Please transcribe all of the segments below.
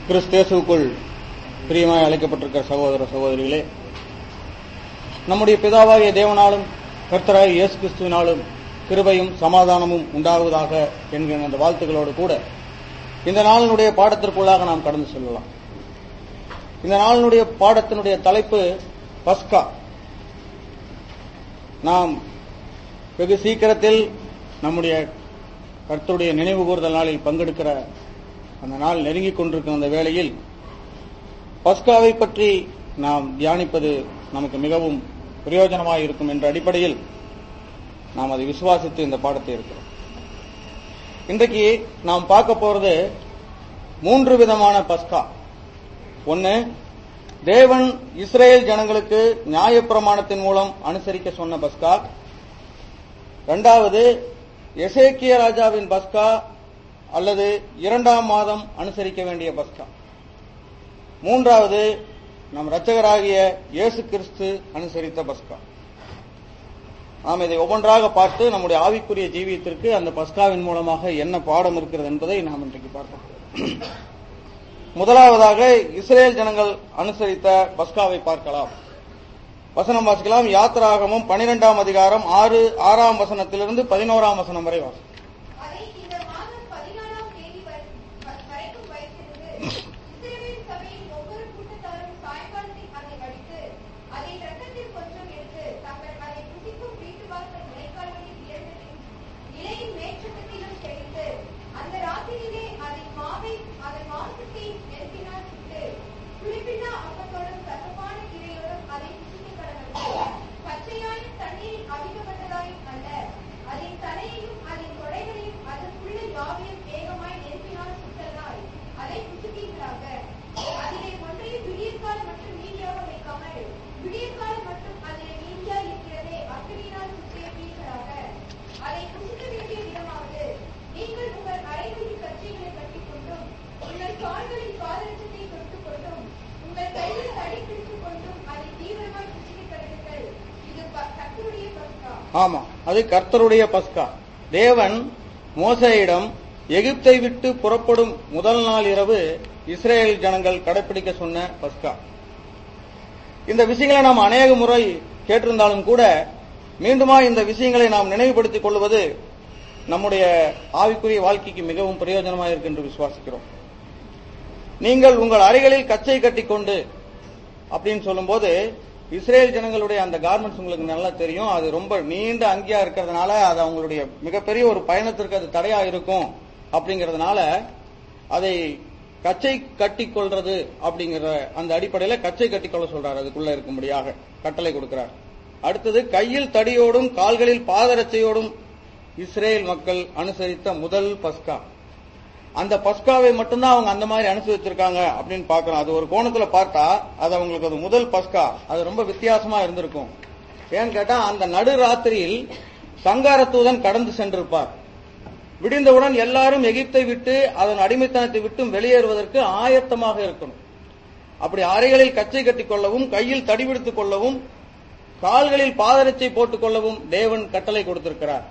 கிறிஸ்தேசுக்குள் பிரியமாய் அழைக்கப்பட்டிருக்கிற சகோதர சகோதரிகளே நம்முடைய பிதாவாகிய தேவனாலும் கர்த்தராகிய இயேசு கிறிஸ்துவினாலும் கிருபையும் சமாதானமும் உண்டாவதாக என்கிற அந்த வாழ்த்துக்களோடு கூட இந்த நாளினுடைய பாடத்திற்குள்ளாக நாம் கடந்து செல்லலாம் இந்த நாளினுடைய பாடத்தினுடைய தலைப்பு பஸ்கா நாம் வெகு சீக்கிரத்தில் நம்முடைய கர்த்தருடைய நினைவு கூறுதல் நாளில் பங்கெடுக்கிற அந்த நாள் நெருங்கிக் கொண்டிருக்கிற அந்த வேளையில் பஸ்காவை பற்றி நாம் தியானிப்பது நமக்கு மிகவும் பிரயோஜனமாக இருக்கும் என்ற அடிப்படையில் நாம் அதை விசுவாசித்து இந்த பாடத்தை இருக்கிறோம் இன்றைக்கு நாம் பார்க்க போறது மூன்று விதமான பஸ்கா ஒன்னு தேவன் இஸ்ரேல் ஜனங்களுக்கு நியாயப்பிரமாணத்தின் மூலம் அனுசரிக்க சொன்ன பஸ்கா இரண்டாவது எசேக்கிய ராஜாவின் பஸ்கா அல்லது இரண்டாம் மாதம் அனுசரிக்க வேண்டிய பஸ்கா மூன்றாவது நம் இரட்சகராகிய இயேசு கிறிஸ்து அனுசரித்த பஸ்கா நாம் இதை ஒவ்வொன்றாக பார்த்து நம்முடைய ஆவிக்குரிய ஜீவியத்திற்கு அந்த பஸ்காவின் மூலமாக என்ன பாடம் இருக்கிறது என்பதை நாம் இன்றைக்கு பார்ப்போம் முதலாவதாக இஸ்ரேல் ஜனங்கள் அனுசரித்த பஸ்காவை பார்க்கலாம் வசனம் வாசிக்கலாம் யாத்திராகமும் பனிரெண்டாம் அதிகாரம் ஆறு ஆறாம் வசனத்திலிருந்து பதினோராம் வசனம் வரை வாசி அதை இந்த மாதம் பதினாலாம் தேதி வரை- வ- வரைக்கும் வைத்திருந்து, இஸ்ரவேல் சபையின் ஒவ்வொரு கூட்டத்தாரும் சாயங்காலத்தில் அதை வடித்து, அதன் இரத்தத்தில் கொஞ்சம் எடுத்து, தங்கள் அதை புசிக்கும் வீட்டுவாசல் நிலைக்கால்களில் இரண்டிலும், இலையின் மேற்சட்டத்திலும் தெளித்து, அந்த ராத்திரியிலே அதன் மாவை அதன் மாம்சத்தை நெருப்பினால் சுட்டு, புளிப்பில்லா அப்பத்தோடும் கசப்பான கீரையோடும் அதை புசிக்கக் கடவர்கள். பச்சையான தண்ணீரில் அவிக்கப்பட்டதாயும் அல்ல அதன் தலையையும் அதன் தொடைகளையும் அதற்குள்ள யாவையும் வேகமாய் நெருப்பினால் சுட்டதாய் அதை புசுக்கீர்களாக அதிலே ஒன்றையும் விடியற்கால மற்றும் மீதியாக வைக்காமல் விடியற்கால மற்றும் அதிலே மீதியாய் இருக்கிறதே அக்கினியினால் சுற்றியீர்களாக அதை புசிக்க வேண்டிய விதமாவது நீங்கள் உங்கள் அறைகளில் கச்சைகளை கட்டிக்கொண்டும் உங்கள் கால்களில் பாதரட்சத்தை தொட்டுக் கொண்டும் உங்கள் கையில் தடி பிடித்துக் கொண்டும் அதை தீவிரமாய் புசிக்கக் கடவுங்கள் இது ப- கர்த்தருடைய பஸ்கா ஆமா அது கர்த்தருடைய பஸ்கா தேவன் மோசையிடம் எகிப்தை விட்டு புறப்படும் முதல் நாள் இரவு இஸ்ரேல் ஜனங்கள் கடைபிடிக்க சொன்ன பஸ்கா இந்த விஷயங்களை நாம் அநேக முறை கேட்டிருந்தாலும் கூட மீண்டுமா இந்த விஷயங்களை நாம் நினைவுபடுத்திக் கொள்வது நம்முடைய ஆவிக்குரிய வாழ்க்கைக்கு மிகவும் பிரயோஜனமாக இருக்கு என்று விசுவாசிக்கிறோம் நீங்கள் உங்கள் அறைகளில் கச்சை கட்டிக்கொண்டு அப்படின்னு சொல்லும்போது இஸ்ரேல் ஜனங்களுடைய அந்த கார்மெண்ட்ஸ் உங்களுக்கு நல்லா தெரியும் அது ரொம்ப நீண்ட அங்கியா இருக்கிறதுனால அது அவங்களுடைய மிகப்பெரிய ஒரு பயணத்திற்கு அது தடையா இருக்கும் அப்படிங்கறதுனால அதை கச்சை கட்டி கொள்றது அப்படிங்கிற அந்த அடிப்படையில கச்சை கட்டிக்கொள்ள சொல்றாரு அதுக்குள்ள இருக்கும்படியாக கட்டளை கொடுக்கிறார் அடுத்தது கையில் தடியோடும் கால்களில் பாதரட்சையோடும் இஸ்ரேல் மக்கள் அனுசரித்த முதல் பஸ்கா அந்த பஸ்காவை மட்டும்தான் அவங்க அந்த மாதிரி அனுசரிச்சிருக்காங்க அப்படின்னு பாக்குறோம் அது ஒரு கோணத்துல பார்த்தா அது அவங்களுக்கு அது முதல் பஸ்கா அது ரொம்ப வித்தியாசமா இருந்திருக்கும் ஏன்னு கேட்டா அந்த நடு ராத்திரியில் சங்காரத்தூதன் கடந்து சென்றிருப்பார் விடிந்தவுடன் எல்லாரும் எகிப்தை விட்டு அதன் அடிமைத்தனத்தை விட்டும் வெளியேறுவதற்கு ஆயத்தமாக இருக்கணும் அப்படி அறைகளில் கச்சை கட்டிக் கொள்ளவும் கையில் தடிபிடித்துக் கொள்ளவும் கால்களில் பாதரட்சை போட்டுக் கொள்ளவும் தேவன் கட்டளை கொடுத்திருக்கிறார்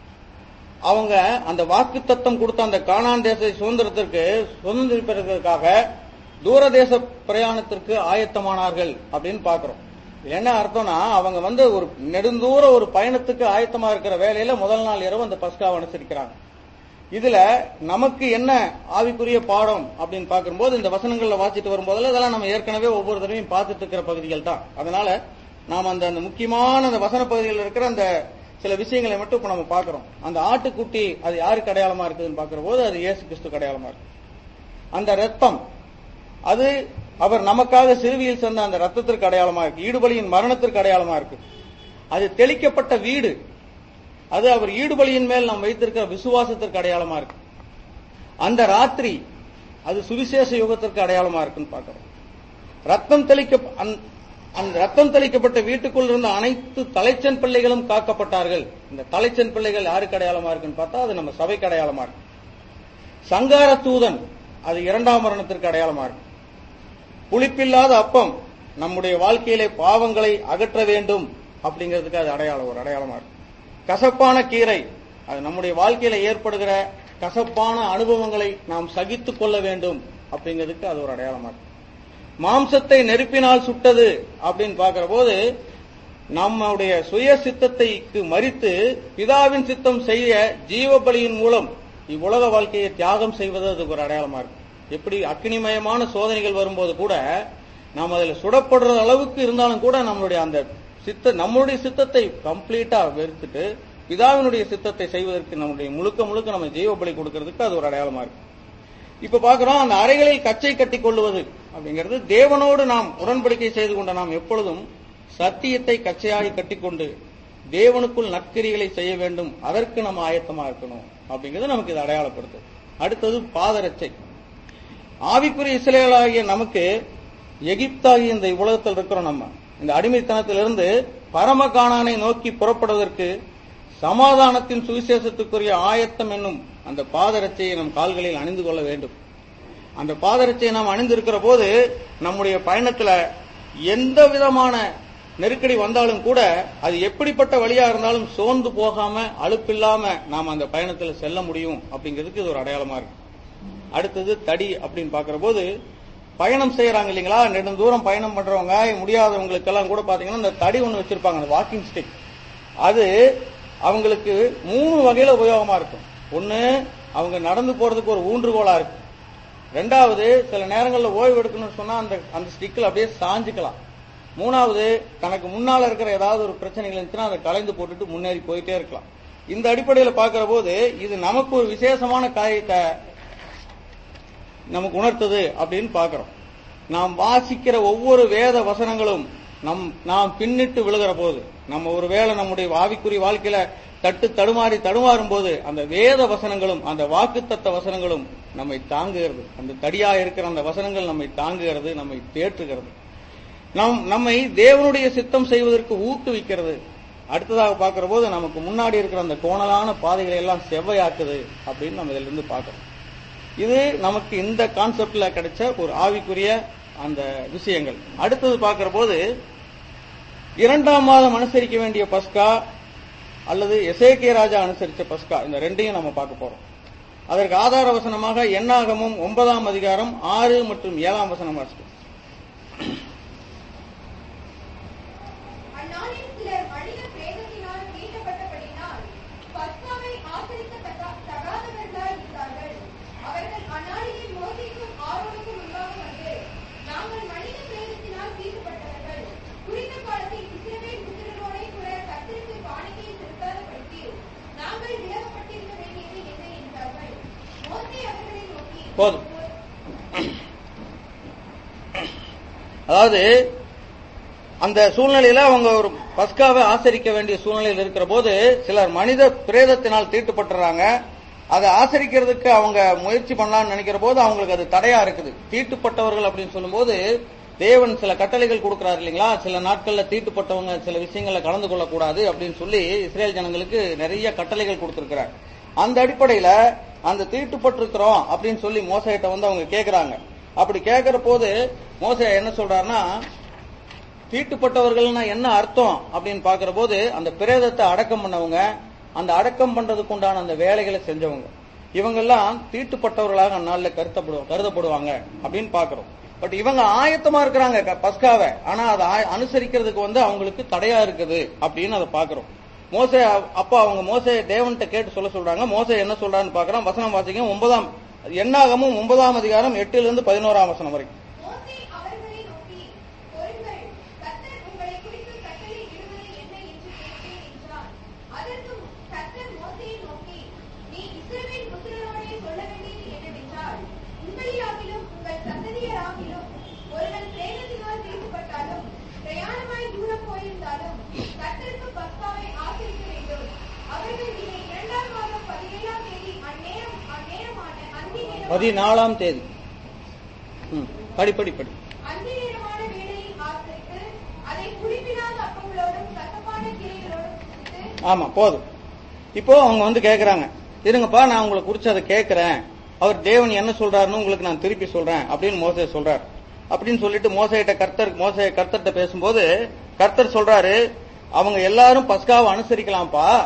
அவங்க அந்த வாக்கு தத்தம் கொடுத்த அந்த கானான் தேச சுதந்திரத்திற்கு சுதந்திரிப்பதற்காக தூரதேச பிரயாணத்திற்கு ஆயத்தமானார்கள் அப்படின்னு பாக்குறோம் இது என்ன அர்த்தம்னா அவங்க வந்து ஒரு நெடுந்தூர ஒரு பயணத்துக்கு ஆயத்தமா இருக்கிற வேலையில முதல் நாள் இரவு அந்த பஸ்காவை அனுசரிக்கிறாங்க இதுல நமக்கு என்ன ஆவிக்குரிய பாடம் அப்படின்னு பார்க்கும்போது இந்த வசனங்கள்ல வாசிட்டு வரும்போதெல்லாம் இதெல்லாம் நம்ம ஏற்கனவே ஒவ்வொரு தடவையும் பார்த்துட்டு இருக்கிற பகுதிகள் தான் அதனால நாம் அந்த அந்த முக்கியமான அந்த வசன பகுதியில் இருக்கிற அந்த சில விஷயங்களை மட்டும் இப்ப நம்ம பார்க்கிறோம் அந்த ஆட்டுக்குட்டி அது யாருக்கு அடையாளமா இருக்குதுன்னு பார்க்கிற போது அது இயேசு கிறிஸ்து அடையாளமா இருக்கு அந்த ரத்தம் அது அவர் நமக்காக சிறுவியில் சென்ற அந்த ரத்தத்திற்கு அடையாளமா இருக்கு ஈடுபலியின் மரணத்திற்கு அடையாளமா இருக்கு அது தெளிக்கப்பட்ட வீடு அது அவர் ஈடுபலியின் மேல் நாம் வைத்திருக்கிற விசுவாசத்திற்கு அடையாளமா இருக்கு அந்த ராத்திரி அது சுவிசேஷ யுகத்திற்கு அடையாளமா இருக்குன்னு பார்க்கிறோம் ரத்தம் தெளிக்க அந்த- அந்த ரத்தம் தெளிக்கப்பட்ட வீட்டுக்குள் இருந்த அனைத்து தலைச்சன் பிள்ளைகளும் காக்கப்பட்டார்கள் இந்த தலைச்சன் பிள்ளைகள் யாருக்கு அடையாளமா இருக்குன்னு பார்த்தா அது நம்ம சபைக்கு அடையாளமா இருக்கு சங்கார தூதன் அது இரண்டாம் மரணத்திற்கு அடையாளமா இருக்கு புளிப்பில்லாத அப்பம் நம்முடைய வாழ்க்கையிலே பாவங்களை அகற்ற வேண்டும் அப்படிங்கிறதுக்கு அது அடையாளம் ஒரு அடையாளமா இருக்கு கசப்பான கீரை அது நம்முடைய வாழ்க்கையில ஏற்படுகிற கசப்பான அனுபவங்களை நாம் சகித்துக் கொள்ள வேண்டும் அப்படிங்கிறதுக்கு அது ஒரு அடையாளமா இருக்கு மாம்சத்தை நெருப்பினால் சுட்டது அப்படின்னு பார்க்கிற போது நம்முடைய சுய சித்தத்தைக்கு மறித்து பிதாவின் சித்தம் செய்ய ஜீவ பலியின் மூலம் இவ்வுலக வாழ்க்கையை தியாகம் செய்வது அதுக்கு ஒரு அடையாளமா இருக்கு எப்படி அக்னிமயமான சோதனைகள் வரும்போது கூட நாம் அதில் சுடப்படுற அளவுக்கு இருந்தாலும் கூட நம்மளுடைய அந்த சித்த நம்மளுடைய சித்தத்தை கம்ப்ளீட்டா வெறுத்துட்டு பிதாவினுடைய சித்தத்தை செய்வதற்கு நம்முடைய முழுக்க முழுக்க நம்ம ஜீவ பலி கொடுக்கறதுக்கு அது ஒரு அடையாளமா இருக்கு இப்ப பாக்குறோம் அந்த அறைகளில் கச்சை கட்டிக் கொள்வது அப்படிங்கிறது தேவனோடு நாம் உடன்படிக்கை செய்து கொண்ட நாம் எப்பொழுதும் சத்தியத்தை கச்சையாகி கட்டிக்கொண்டு தேவனுக்குள் நற்கிரிகளை செய்ய வேண்டும் அதற்கு நம்ம ஆயத்தமா இருக்கணும் அப்படிங்கிறது நமக்கு இது அடையாளப்படுத்து அடுத்தது பாதரட்சை ஆவிக்குரிய இஸ்ரேலாகிய நமக்கு எகிப்தாகிய இந்த உலகத்தில் இருக்கிறோம் நம்ம இந்த அடிமைத்தனத்திலிருந்து பரமகானானை நோக்கி புறப்படுவதற்கு சமாதானத்தின் சுவிசேஷத்துக்குரிய ஆயத்தம் என்னும் அந்த பாதரட்சையை நம் கால்களில் அணிந்து கொள்ள வேண்டும் அந்த பாதரட்சையை நாம் அணிந்திருக்கிற போது நம்முடைய பயணத்துல எந்த விதமான நெருக்கடி வந்தாலும் கூட அது எப்படிப்பட்ட வழியா இருந்தாலும் சோர்ந்து போகாம அலுப்பில்லாம நாம் அந்த பயணத்துல செல்ல முடியும் அப்படிங்கிறதுக்கு இது ஒரு அடையாளமா இருக்கு அடுத்தது தடி அப்படின்னு பாக்குற போது பயணம் செய்யறாங்க இல்லைங்களா நெடும் தூரம் பயணம் பண்றவங்க முடியாதவங்களுக்கெல்லாம் கூட பாத்தீங்கன்னா இந்த தடி ஒண்ணு வச்சிருப்பாங்க அந்த வாக்கிங் ஸ்டிக் அது அவங்களுக்கு மூணு வகையில உபயோகமா இருக்கும் ஒண்ணு அவங்க நடந்து போறதுக்கு ஒரு ஊன்றுகோலா இருக்கு ரெண்டாவது சில நேரங்களில் ஓய்வு எடுக்கணும்னு சொன்னா அந்த அந்த ஸ்டிக்கில் அப்படியே சாஞ்சுக்கலாம் மூணாவது தனக்கு முன்னால இருக்கிற ஏதாவது ஒரு பிரச்சனைகள் இருந்துச்சுன்னா அதை கலைந்து போட்டுட்டு முன்னேறி போயிட்டே இருக்கலாம் இந்த அடிப்படையில் பார்க்கிற போது இது நமக்கு ஒரு விசேஷமான காரியத்தை நமக்கு உணர்த்தது அப்படின்னு பார்க்கிறோம் நாம் வாசிக்கிற ஒவ்வொரு வேத வசனங்களும் நம் நாம் பின்னிட்டு விழுகிற போது நம்ம ஒருவேளை நம்முடைய ஆவிக்குரிய வாழ்க்கையில தட்டு தடுமாறி தடுமாறும் போது அந்த வேத வசனங்களும் அந்த வாக்குத்தத்த வசனங்களும் நம்மை தாங்குகிறது அந்த தடியா இருக்கிற அந்த வசனங்கள் நம்மை தாங்குகிறது நம்மை தேற்றுகிறது நம் நம்மை தேவனுடைய சித்தம் செய்வதற்கு ஊக்குவிக்கிறது அடுத்ததாக பார்க்கிற போது நமக்கு முன்னாடி இருக்கிற அந்த கோணலான பாதைகளை எல்லாம் செவ்வையாக்குது அப்படின்னு நம்ம இதுல இருந்து பார்க்கிறோம் இது நமக்கு இந்த கான்செப்ட்ல கிடைச்ச ஒரு ஆவிக்குரிய அந்த விஷயங்கள் அடுத்தது பார்க்கிற போது இரண்டாம் மாதம் அனுசரிக்க வேண்டிய பஸ்கா அல்லது எசேக்கிய ராஜா அனுசரிச்ச பஸ்கா இந்த ரெண்டையும் நம்ம பார்க்க போறோம் அதற்கு ஆதார வசனமாக எண்ணாகமும் ஒன்பதாம் அதிகாரம் ஆறு மற்றும் ஏழாம் வசனம் வாசிக்கும் அந்நாளில் சிலர் மனித பிரேதத்தினால் தீண்டப்பட்டபடியினால் பஸ்காவை ஆசரிக்கத்தக்க தகாதவர்களாய் இருந்தார்கள். அவர்கள் அந்நாளிலே மோசேக்கும் ஆரோனுக்கும் முன்பாக வந்து, நாங்கள் மனித பிரேதத்தினால் தீண்டப்பட்டவர்கள். குறித்த காலத்தில் இஸ்ரவேல் புத்திரரோடே கூட கர்த்தருக்கு காணிக்கையை செலுத்தாதபடிக்கு நாங்கள் விலகப்பட்டிருக்க வேண்டியது என்ன என்றார்கள். மோசே அவர்களை நோக்கி, போதும். அதாவது அந்த சூழ்நிலையில அவங்க ஒரு பஸ்காவை ஆசரிக்க வேண்டிய சூழ்நிலையில் இருக்கிற போது சிலர் மனித பிரேதத்தினால் தீட்டுப்பட்டுறாங்க அதை ஆசரிக்கிறதுக்கு அவங்க முயற்சி பண்ணலாம்னு நினைக்கிற போது அவங்களுக்கு அது தடையா இருக்குது தீட்டுப்பட்டவர்கள் அப்படின்னு சொல்லும்போது தேவன் சில கட்டளைகள் கொடுக்கிறார் இல்லைங்களா சில நாட்கள்ல தீட்டுப்பட்டவங்க சில விஷயங்கள்ல கலந்து கொள்ளக்கூடாது அப்படின்னு சொல்லி இஸ்ரேல் ஜனங்களுக்கு நிறைய கட்டளைகள் கொடுத்திருக்கிறார் அந்த அடிப்படையில அந்த தீட்டுப்பட்டிருக்கிறோம் அப்படின்னு சொல்லி மோசையிட்ட வந்து அவங்க கேக்குறாங்க அப்படி கேட்கிற போது மோசை என்ன சொல்றாருன்னா தீட்டுப்பட்டவர்கள்னா என்ன அர்த்தம் அப்படின்னு பாக்குற போது அந்த பிரேதத்தை அடக்கம் பண்ணவங்க அந்த அடக்கம் பண்றதுக்கு உண்டான அந்த வேலைகளை செஞ்சவங்க இவங்கெல்லாம் தீட்டுப்பட்டவர்களாக அந்நாள்ல கருத்தப்படுவாங்க கருதப்படுவாங்க அப்படின்னு பாக்குறோம் பட் இவங்க ஆயத்தமா இருக்கிறாங்க க- பஸ்காவை ஆனா அதை ஆய- அனுசரிக்கிறதுக்கு வந்து அவங்களுக்கு தடையா இருக்குது அப்படின்னு அதை பாக்குறோம் மோசே அ- அப்ப அவங்க மோசே தேவன்கிட்ட கேட்டு சொல்ல சொல்றாங்க மோசே என்ன சொல்றான்னு பாக்குறோம் வசனம் வாசிக்கும் ஒன்பதாம் எண்ணாகமும் ஒன்பதாம் அதிகாரம் எட்டுல இருந்து பதினோராம் வசனம் வரைக்கும் மோசே அவர்களை நோக்கி, பொறுங்கள், கர்த்தர் உங்களைக் குறித்து கட்டளை இடுவது என்ன என்று கேட்பேன் என்றார். அதற்கு கர்த்தர் மோசேயை நோக்கி, நீ இஸ்ரவேல் புத்திரரோடே சொல்ல வேண்டியது என்னவென்றால், உங்களிலாகிலும் உங்கள் சந்ததியராகிலும் ஒருவன் பிரேதத்தினால் தீட்டுப்பட்டாலும், பிரயாணமாய் தூரம் போயிருந்தாலும், கர்த்தருக்கு பஸ்காவை ஆசரிக்க வேண்டும். அவர்கள் இதை இரண்டாம் மாதம் பதினேழாம் தேதி அந்நேரம் அந்நேரமான அந்தி நேரம் பதினாலாம் தேதி ம், படி படி படி அந்தி நேரமான வேளையில் ஆசரித்து, அதை புளிப்பில்லாத அப்பங்களோடும் கசப்பான கீரைகளோடும் புசித்து, ஆமா போதும் இப்போ அவங்க வந்து கேக்குறாங்க இருங்கப்பா நான் உங்களை குறிச்சு அதை கேட்கிறேன் அவர் தேவன் என்ன சொல்றாருன்னு உங்களுக்கு நான் திருப்பி சொல்றேன் அப்படின்னு மோசே சொல்றார் அப்படின்னு சொல்லிட்டு மோசையிட்ட கர்த்தர் மோசைய கர்த்தர்கிட்ட பேசும்போது கர்த்தர் சொல்றாரு அவங்க எல்லாரும் பஸ்காவை அனுசரிக்கலாம்ப்பா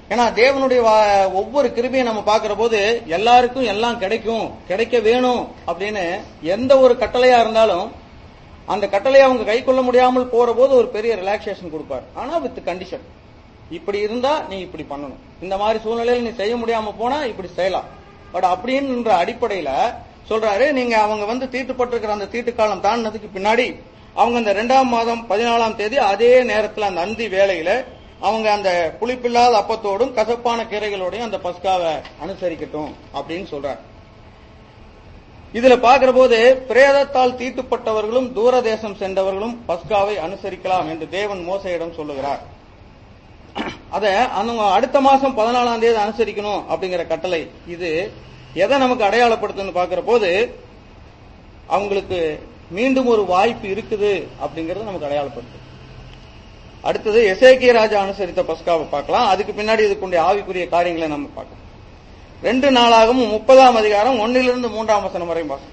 ஏன்னா தேவனுடைய வா- ஒவ்வொரு கிருபையும் நம்ம பார்க்கிற போது எல்லாருக்கும் எல்லாம் கிடைக்கும் கிடைக்க வேணும் அப்படின்னு எந்த ஒரு கட்டளையா இருந்தாலும் அந்த கட்டளையை அவங்க கை கொள்ள முடியாமல் போற போது ஒரு பெரிய ரிலாக்ஸேஷன் கொடுப்பார் ஆனா வித் கண்டிஷன் இப்படி இருந்தா நீ இப்படி பண்ணணும் இந்த மாதிரி சூழ்நிலையில நீ செய்ய முடியாம போனா இப்படி செய்யலாம் பட் அப்படின்ற அடிப்படையில சொல்றாரு நீங்க அவங்க வந்து தீட்டுப்பட்டிருக்கிற அந்த தீட்டு காலம் தாண்டினதுக்கு பின்னாடி அவங்க அந்த ரெண்டாம் மாதம் பதினாலாம் தேதி அதே நேரத்துல அந்த அந்தி வேளையில அவங்க அந்த புளிப்பில்லாத அப்பத்தோடும் கசப்பான கீரைகளோடையும் அந்த பஸ்காவை அனுசரிக்கட்டும் அப்படின்னு சொல்றாரு இதுல பாக்குற போது பிரேதத்தால் தீட்டுப்பட்டவர்களும் தூர தேசம் சென்றவர்களும் பஸ்காவை அனுசரிக்கலாம் என்று தேவன் மோசையிடம் சொல்லுகிறார் அத அவங்க அடுத்த மாசம் பதினாலாம் தேதி அனுசரிக்கணும் அப்படிங்கிற கட்டளை இது எதை நமக்கு அடையாளப்படுத்துன்னு பாக்குற போது அவங்களுக்கு மீண்டும் ஒரு வாய்ப்பு இருக்குது அப்படிங்கறது நமக்கு அடையாளப்படுத்து அடுத்தது எசேக்கிய ராஜா அனுசரித்த பஸ்காவை பார்க்கலாம் அதுக்கு பின்னாடி இதுக்குண்டிய ஆவிக்குரிய காரியங்களை நம்ம பார்க்கலாம் ரெண்டு நாளாகவும் முப்பதாம் அதிகாரம் ஒன்னிலிருந்து மூன்றாம் வசனம் வரை பார்க்கலாம்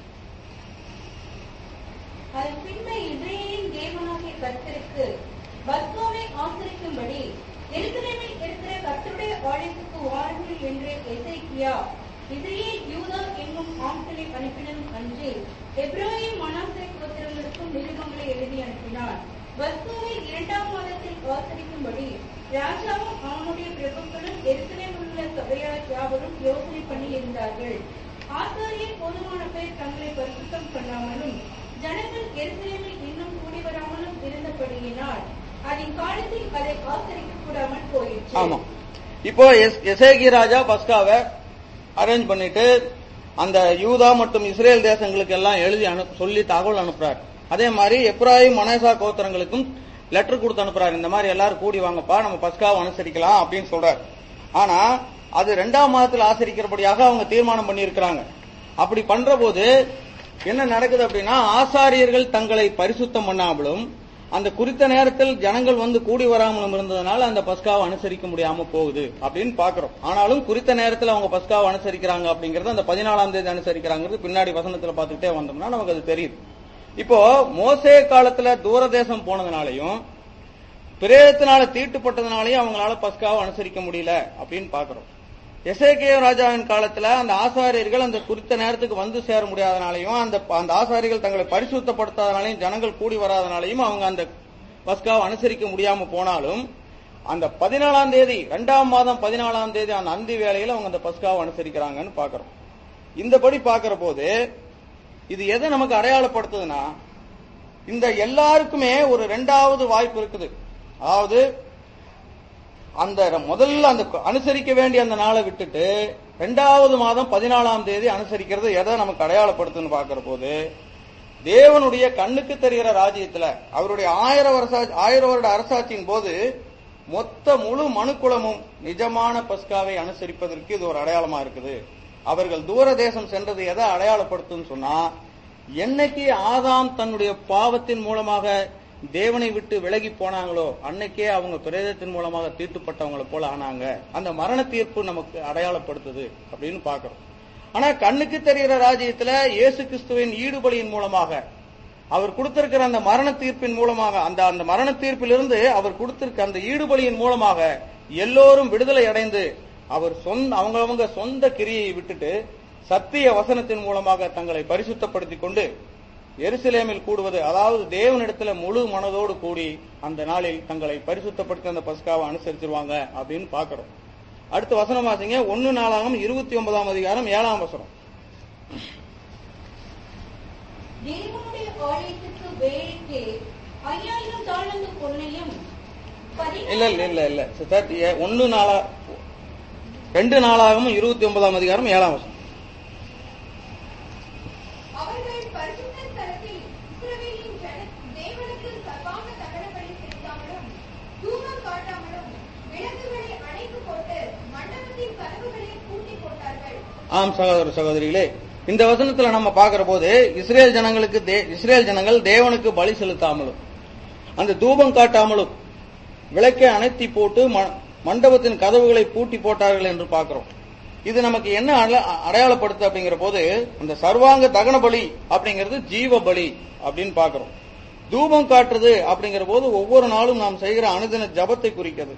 அதன் பின்பு இஸ்ரேலின் தேவனாகிய கர்த்தருக்கு பஸ்காவை ஆசரிக்கும்படி எருசலேமில் இருக்கிற கர்த்தருடைய ஆலயத்துக்கு வாருங்கள் என்று எசேக்கியா இஸ்ரேல் யூதா என்னும் ஆட்களை அனுப்பினதும் அன்று எப்ராஹிம் மனாசே கோத்திரங்களுக்கும் நிருபங்களை எழுதி அனுப்பினார் பஸ்காவை இரண்டாம் மாதத்தில் ஆசரிக்கும்படி ராஜாவும் அவனுடைய பிரபுக்களும் எருசலேமில் உள்ள சபையார் யாவரும் யோசனை பண்ணி இருந்தார்கள் ஆசாரியர் போதுமான பேர் தங்களை பரிசுத்தம் பண்ணாமலும் ஜனங்கள் எருசலேமில் இன்னும் கூடி வராமலும் இருந்தபடியினால் அதன் காலத்தில் அதை ஆசரிக்க கூடாமல் போயிற்று ஆமா இப்போ எஸ்- எசேக்கியா ராஜா பஸ்காவை அரேஞ்ச் பண்ணிட்டு அந்த யூதா மற்றும் இஸ்ரேல் தேசங்களுக்கு எல்லாம் எழுதி அனு சொல்லி தகவல் அனுப்புறார் அதே மாதிரி எப்ராஹிம் மனேசா கோத்திரங்களுக்கும் லெட்டர் கொடுத்து அனுப்புறாரு இந்த மாதிரி எல்லாரும் கூடி வாங்கப்பா நம்ம பஸ்காவை அனுசரிக்கலாம் அப்படின்னு சொல்றாரு ஆனா அது ரெண்டாம் மாதத்தில் ஆசரிக்கிறபடியாக அவங்க தீர்மானம் பண்ணியிருக்கிறாங்க அப்படி பண்ற போது என்ன நடக்குது அப்படின்னா ஆசாரியர்கள் தங்களை பரிசுத்தம் பண்ணாமலும் அந்த குறித்த நேரத்தில் ஜனங்கள் வந்து கூடி வராமலும் இருந்ததுனால அந்த பஸ்காவை அனுசரிக்க முடியாம போகுது அப்படின்னு பாக்குறோம் ஆனாலும் குறித்த நேரத்தில் அவங்க பஸ்காவை அனுசரிக்கிறாங்க அப்படிங்கறது அந்த பதினாலாம் தேதி அனுசரிக்கிறாங்கிறது பின்னாடி வசனத்துல பார்த்துக்கிட்டே வந்தோம்னா நமக்கு அது தெரியுது இப்போ மோசே காலத்துல தூரதேசம் போனதுனாலையும் பிரேதத்தினால தீட்டுப்பட்டதுனாலையும் அவங்களால பஸ்காவை அனுசரிக்க முடியல அப்படின்னு பாக்குறோம் எசேக்கியா ராஜாவின் காலத்துல அந்த ஆசாரியர்கள் அந்த குறித்த நேரத்துக்கு வந்து சேர முடியாதனாலையும் அந்த அந்த ஆசாரியர்கள் தங்களை பரிசுத்தப்படுத்தாதனாலையும் ஜனங்கள் கூடி வராதனாலையும் அவங்க அந்த பஸ்காவை அனுசரிக்க முடியாம போனாலும் அந்த பதினாலாம் தேதி இரண்டாம் மாதம் பதினாலாம் தேதி அந்த அந்தி வேளையில அவங்க அந்த பஸ்காவை அனுசரிக்கிறாங்கன்னு பாக்குறோம் இந்தபடி பாக்குற போது இது எதை நமக்கு அடையாளப்படுத்துதுன்னா இந்த எல்லாருக்குமே ஒரு ரெண்டாவது வாய்ப்பு இருக்குது அதாவது அந்த முதல்ல அந்த அனுசரிக்க வேண்டிய அந்த நாளை விட்டுட்டு ரெண்டாவது மாதம் பதினாலாம் தேதி அனுசரிக்கிறது எதை நமக்கு அடையாளப்படுத்துன்னு பாக்குற போது தேவனுடைய கண்ணுக்கு தெரிகிற ராஜ்யத்துல அவருடைய ஆயிரம் வருஷ ஆயிரம் வருட அரசாட்சியின் போது மொத்த முழு மனுக்குலமும் நிஜமான பஸ்காவை அனுசரிப்பதற்கு இது ஒரு அடையாளமா இருக்குது அவர்கள் தூர தேசம் சென்றது எதை அடையாளப்படுத்துன்னு சொன்னா என்னைக்கு ஆதாம் தன்னுடைய பாவத்தின் மூலமாக தேவனை விட்டு விலகி போனாங்களோ அன்னைக்கே அவங்க பிரேதத்தின் மூலமாக தீட்டுப்பட்டவங்களை போல ஆனாங்க அந்த மரண தீர்ப்பு நமக்கு அடையாளப்படுத்துது அப்படின்னு பாக்குறோம் ஆனா கண்ணுக்கு தெரிகிற ராஜ்யத்துல இயேசு கிறிஸ்துவின் ஈடுபலியின் மூலமாக அவர் கொடுத்திருக்கிற அந்த மரண தீர்ப்பின் மூலமாக அந்த அந்த மரண தீர்ப்பிலிருந்து அவர் கொடுத்திருக்க அந்த ஈடுபலியின் மூலமாக எல்லோரும் விடுதலை அடைந்து அவர் சொந்த அவங்கவங்க சொந்த கிரியை விட்டுட்டு சத்திய வசனத்தின் மூலமாக தங்களை பரிசுத்தப்படுத்திக் கொண்டு எருசலேமில் கூடுவது அதாவது தேவனிடத்துல முழு மனதோடு கூடி அந்த நாளில் தங்களை பரிசுத்தப்படுத்தி அந்த பஸ்காவை அனுசரிச்சிருவாங்க அப்படின்னு பாக்குறோம் அடுத்த வசனம் வாசிங்க ஒன்னு நாளாகும் இருபத்தி ஒன்பதாம் அதிகாரம் ஏழாம் வசனம் தேவனுடைய ஆலயத்துக்கு வேலைக்கு ஐயாயிரம் தாளந்து பொன்னையும் இல்ல இல்ல இல்ல இல்ல சிஸ்டர் ஏ- ஒன்னு நாளா ரெண்டு நாளாகவும் இருபத்தி ஒன்பதாம் அதிகாரம் ஏழாம் வசனம் அவர்கள் பரிசுத்த ஸ்தலத்தில் இஸ்ரவேலின் ஜன- தேவனுக்கு சர்வாங்க தகனபலி செலுத்தாமலும், தூபம் காட்டாமலும், விளக்குகளை அணைத்து போட்டு, மண்டபத்தின் கதவுகளை பூட்டிப் போட்டார்கள். ஆம் சகோதர சகோதரிகளே இந்த வசனத்துல நம்ம பார்க்கிற போது இஸ்ரேல் ஜனங்களுக்கு தே- இஸ்ரேல் ஜனங்கள் தேவனுக்கு பலி செலுத்தாமலும் அந்த தூபம் காட்டாமலும் விளக்கை அணைத்தி போட்டு ம- மண்டபத்தின் கதவுகளை பூட்டி போட்டார்கள் என்று பார்க்கிறோம் இது நமக்கு என்ன அட- அடையாளப்படுத்து அப்படிங்கிற போது அந்த சர்வாங்க தகன பலி அப்படிங்கிறது ஜீவ பலி அப்படின்னு பார்க்கிறோம் தூபம் காட்டுறது அப்படிங்கிற போது ஒவ்வொரு நாளும் நாம் செய்கிற அனுதின ஜபத்தை குறிக்கிறது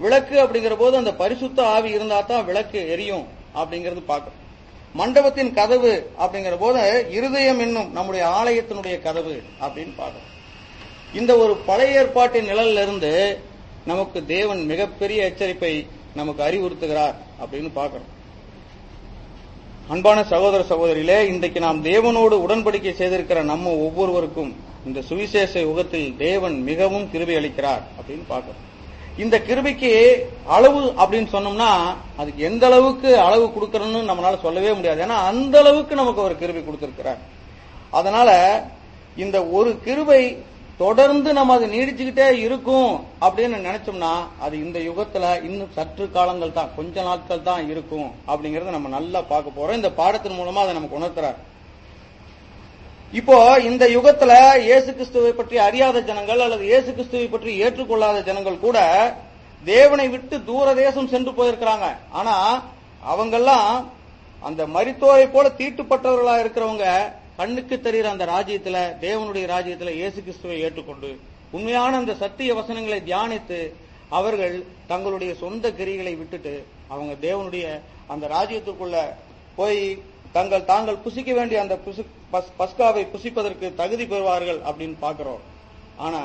விளக்கு அப்படிங்கிற போது அந்த பரிசுத்த ஆவி இருந்தா தான் விளக்கு எரியும் அப்படிங்கிறது பார்க்கணும் மண்டபத்தின் கதவு அப்படிங்கிற போது இருதயம் என்னும் நம்முடைய ஆலயத்தினுடைய கதவு அப்படின்னு பார்க்கணும் இந்த ஒரு பழைய ஏற்பாட்டின் நிழல்ல இருந்து நமக்கு தேவன் மிகப்பெரிய எச்சரிப்பை நமக்கு அறிவுறுத்துகிறார் அப்படின்னு பார்க்கிறோம் அன்பான சகோதர சகோதரிகளே இன்றைக்கு நாம் தேவனோடு உடன்படிக்கை செய்திருக்கிற நம்ம ஒவ்வொருவருக்கும் இந்த சுவிசேஷ யுகத்தில் தேவன் மிகவும் கிருபை அளிக்கிறார் அப்படின்னு பார்க்கிறோம் இந்த கிருபைக்கு அளவு அப்படின்னு சொன்னோம்னா அதுக்கு எந்த அளவுக்கு அளவு கொடுக்கறோம்னு நம்மளால சொல்லவே முடியாது ஏன்னா அந்த அளவுக்கு நமக்கு ஒரு கிருபை கொடுத்திருக்கிறார் அதனால இந்த ஒரு கிருபை தொடர்ந்து நம்ம அது நீடிச்சுக்கிட்டே இருக்கும் அப்படின்னு நினைச்சோம்னா அது இந்த யுகத்துல இன்னும் சற்று காலங்கள் தான் கொஞ்ச நாட்கள் தான் இருக்கும் அப்படிங்கறத நம்ம நல்லா பார்க்க போறோம் இந்த பாடத்தின் மூலமா அதை நமக்கு உணர்த்துறார் இப்போ இந்த யுகத்துல இயேசு கிறிஸ்துவை பற்றி அறியாத ஜனங்கள் அல்லது இயேசு கிறிஸ்துவை பற்றி ஏற்றுக்கொள்ளாத ஜனங்கள் கூட தேவனை விட்டு தூர தேசம் சென்று போயிருக்கிறாங்க ஆனா அவங்கெல்லாம் அந்த மரித்தோரை போல தீட்டுப்பட்டவர்களா இருக்கிறவங்க கண்ணுக்கு தெரிகிற அந்த ராஜ்யத்துல தேவனுடைய ராஜ்யத்துல இயேசு கிறிஸ்துவை ஏற்றுக்கொண்டு உண்மையான அந்த சத்திய வசனங்களை தியானித்து அவர்கள் தங்களுடைய சொந்த கிரிகளை விட்டுட்டு அவங்க தேவனுடைய அந்த ராஜ்யத்துக்குள்ள போய் தங்கள் தாங்கள் புசிக்க வேண்டிய அந்த புசு- பஸ்- பஸ்காவை புசிப்பதற்கு தகுதி பெறுவார்கள் அப்படின்னு பார்க்கிறோம் ஆனா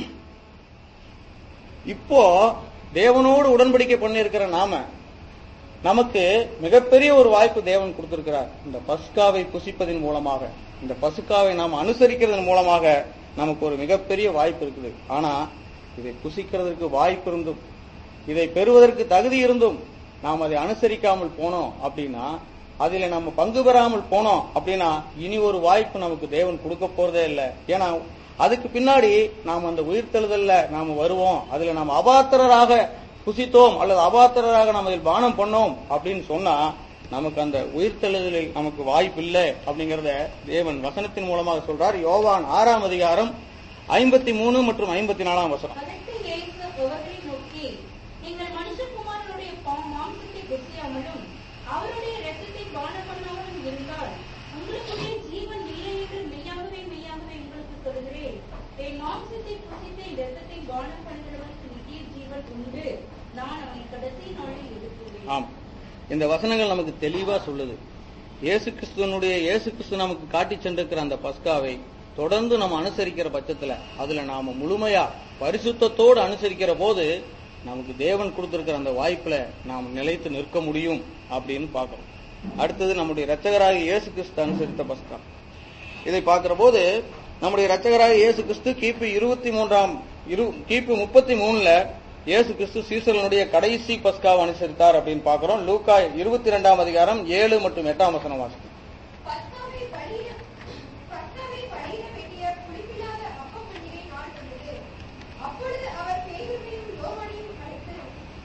இப்போ தேவனோடு உடன்படிக்கை பண்ணியிருக்கிற நாம நமக்கு மிகப்பெரிய ஒரு வாய்ப்பு தேவன் கொடுத்திருக்கிறார் இந்த பஸ்காவை புசிப்பதன் மூலமாக இந்த பசுக்காவை நாம் அனுசரிக்கிறதன் மூலமாக நமக்கு ஒரு மிகப்பெரிய வாய்ப்பு இருக்குது ஆனா இதை புசிக்கிறதுக்கு வாய்ப்பு இருந்தும் இதை பெறுவதற்கு தகுதி இருந்தும் நாம் அதை அனுசரிக்காமல் போனோம் அப்படின்னா அதில நம்ம பங்கு பெறாமல் போனோம் அப்படின்னா இனி ஒரு வாய்ப்பு நமக்கு தேவன் கொடுக்க போறதே இல்லை ஏன்னா அதுக்கு பின்னாடி நாம் அந்த உயிர்த்தெழுதல்ல நாம வருவோம் அதுல நாம் அபாத்திரராக புசித்தோம் அல்லது அபாத்திரராக நாம் அதில் பானம் பண்ணோம் அப்படின்னு சொன்னா நமக்கு அந்த உயிர்த்தெழுதலில் நமக்கு வாய்ப்பு இல்லை அப்படிங்கறத தேவன் வசனத்தின் மூலமாக சொல்றார் யோவான் ஆறாம் அதிகாரம் ஐம்பத்தி மூணு மற்றும் ஐம்பத்தி நாலாம் வசனம் அதற்கு இயேசு அவர்களை நோக்கி நீங்கள் மனுஷகுமாரனுடைய பா- மாம்சத்தை புசியாமலும் அவருடைய இரத்தத்தை பானம் பண்ணாமலும் இருந்தால் உங்களுக்குள்ளே ஜீவன் இல்லை என்று மெய்யாகவே மெய்யாகவே உங்களுக்கு சொல்கிறேன் என் மாம்சத்தை புசித்து என் இரத்தத்தை பானம் பண்ணுகிறவனுக்கு நித்திய ஜீவன் உண்டு நான் அவனை கடைசி நாளில் எழுப்புவேன் ஆம் இந்த வசனங்கள் நமக்கு தெளிவா சொல்லுது இயேசு கிறிஸ்துவனுடைய இயேசு கிறிஸ்து நமக்கு காட்டி சென்றிருக்கிற அந்த பஸ்காவை தொடர்ந்து நம்ம அனுசரிக்கிற பட்சத்துல அதுல நாம முழுமையா பரிசுத்தத்தோடு அனுசரிக்கிற போது நமக்கு தேவன் கொடுத்திருக்கிற அந்த வாய்ப்புல நாம் நிலைத்து நிற்க முடியும் அப்படின்னு பார்க்கிறோம் அடுத்தது நம்முடைய இரட்சகராகிய இயேசு கிறிஸ்து அனுசரித்த பஸ்கா இதை பார்க்கிற போது நம்முடைய இரட்சகராக இயேசு கிறிஸ்து கிபி இருபத்தி மூன்றாம் இரு கிபி முப்பத்தி மூணுல இயேசு கிறிஸ்து சீசர்களுடைய கடைசி பஸ்காவை அனுசரித்தார் அப்படின்னு பார்க்கிறோம் லூக்கா இருபத்தி ரெண்டாம் அதிகாரம் ஏழு மற்றும் எட்டாம் வசனம் வாசிக்கும் பஸ்காவை பலியிட பஸ்காவை பலியிட வேண்டிய புளிப்பில்லாத அப்பம் பண்டிகை நாள் வந்தது அப்பொழுது அவர் பேதுருவையும் யோவானையும் அழைத்து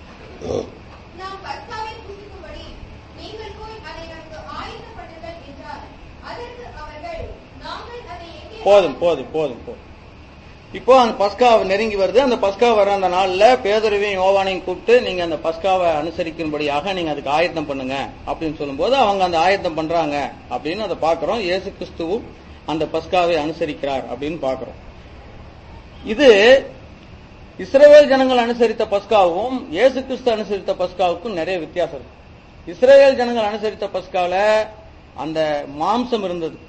நாம் பஸ்காவை புசிக்கும்படி நீங்கள் போய் அதை நமக்கு ஆயத்தம் பண்ணுங்கள் என்றார் அதற்கு அவர்கள் நாங்கள் அதை எங்கே போதும் போதும் போதும் போதும் இப்போ அந்த பஸ்கா நெருங்கி வருது அந்த பஸ்கா வர அந்த நாள்ல பேதருவையும் யோவானையும் கூப்பிட்டு நீங்க அந்த பஸ்காவை அனுசரிக்கும்படியாக நீங்க அதுக்கு ஆயத்தம் பண்ணுங்க அப்படின்னு சொல்லும்போது அவங்க அந்த ஆயத்தம் பண்றாங்க அப்படின்னு அதை பார்க்கிறோம் இயேசு கிறிஸ்துவும் அந்த பஸ்காவை அனுசரிக்கிறார் அப்படின்னு பார்க்கிறோம் இது இஸ்ரவேல் ஜனங்கள் அனுசரித்த பஸ்காவும் இயேசு கிறிஸ்து அனுசரித்த பஸ்காவுக்கும் நிறைய வித்தியாசம் இருக்கு இஸ்ரவேல் ஜனங்கள் அனுசரித்த பஸ்கால அந்த மாம்சம் இருந்தது